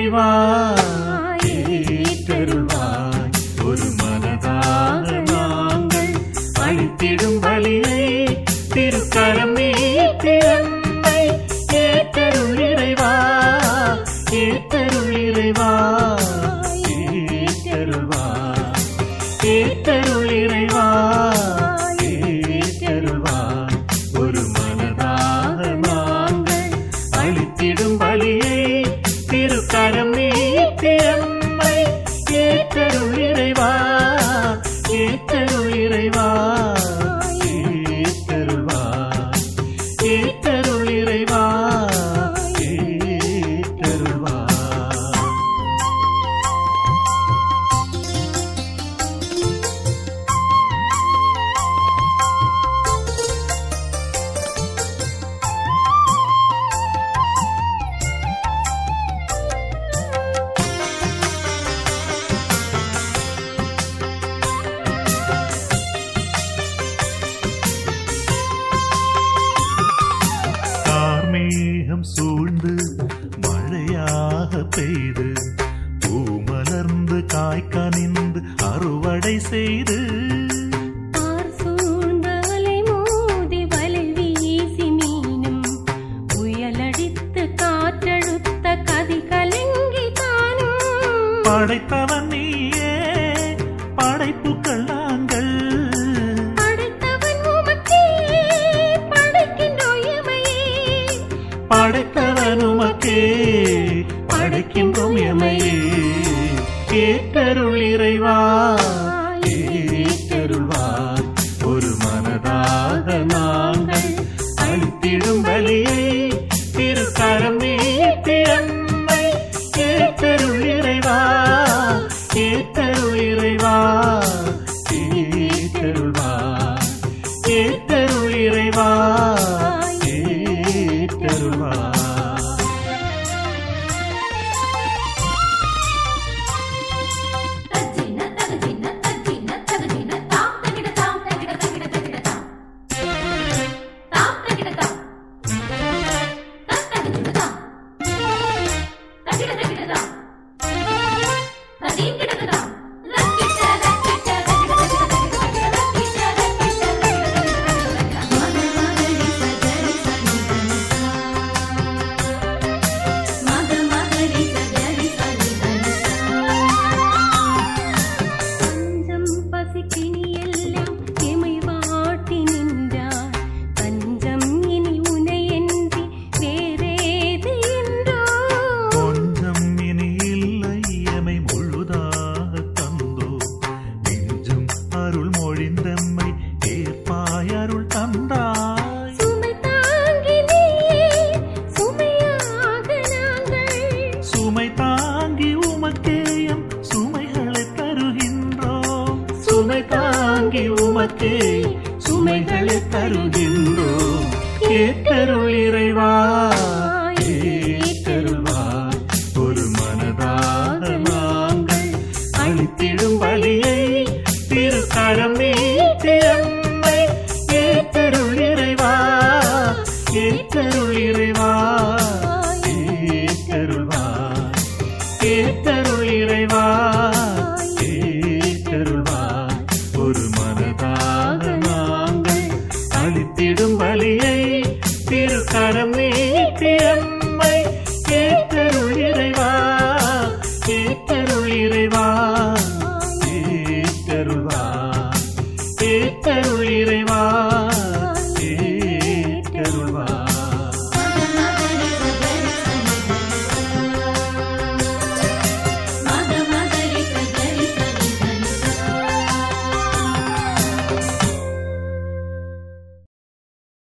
இறைவாய் ஏற்றருள்வாய் ஒரு மனதாக நாங்கள் அளித்திடும் பலியை திருக்கரம் நீட்டியம்மை ஏற்றருள் இறைவா ஏற்றருள் இறைவா ஏற்றருள்வாய் ஏற்றருள் இறைவா ஏற்றருள்வாய் ஒரு மனதாக நாங்கள் அளித்திடும் பலியை திருக்கரம் நீட்டியம்மை ஏற்றருள் இறைவா ஏற்றருள் இறைவா ஏற்றருள்வாய் ஏற்றருள் இறைவா ஏற்றருள்வாய் கார்மேகம் சூழ்ந்து மழையாக பெய்து பூமலர்ந்து காய்க்க நின்று அறுவடை செய்து ஆர் சூழ்ந்த அலை மோதி வலை வீசி மீனும் புயலடித்து காற்றழுத்த கதி கலங்கி தானும் படைத்தவன் நீயே படைப்புக்கள் நாங்கள் படைத்தவன் உமக்கே படைக்கின்றோம் எமையே படைத்தவன் உமக்கே படைக்கின்றோம் எமையே ஏற்றருள் இறைவா ஏற்றருள்வார் ஒரு மனதாக நாங்கள் அளித்திடும் பலியை திருக்கரம் நீட்டியம்மை ஏற்றருள் இறைவா ஏற்றருள் இறைவா ஏற்றருள்வார் ஏற்றருள் இறைவா ஏற்றருள்வார் தஜின தஜின தஜின தஜின தாம் தகிட தாம் தகிட தகிட தகிட தாம் தாம் தகிட தாம் தம் தகிட தாம் தகிட தகிட தாம் ததீம் கிட தாம் ரக்கிட்ட ரக்கிட்ட தகிட தகிட தகிட தகிட ரக்கிட்ட ரக்கிட்ட தகிட தகிட மத மகரி சகரி சனி பஞ்சம் பசிக்கினி எல்லாம் எமை வாட்டி நின்றார் பஞ்சம் இனி உனை என்று வேறேது என்றோ கொஞ்சம் இனி இல்லை எமை முழுதாக தந்தோ நெஞ்சும் அருள் மொழிந்தம்மை ஏற்பாய் அருள் தந்தாய் சுமை தாங்கி நீயே சுமையாக நாங்கள் சுமை தாங்கி உமக்கேயம் சுமைகளை தருகின்றோம் சுமை தாங்கி உமக்கே சுமைகளை தருகின்றோம் ஏற்றருள் இறைவா ஏற்றருள்வாய் ஒரு மனதாக நாங்கள் அளித்திடும் பலியை திருக்கரம் நீட்டியம்மை ஏற்றருள் இறைவா ஏற்றருள் இறைவா ஏற்றருள்வாய் ஏற்றருள் இறைவா ஏற்றருள்வாய் ஒரு மனதாக நாங்கள் அளித்திடும் பலியை திருக்கரம் நீட்டியம்மை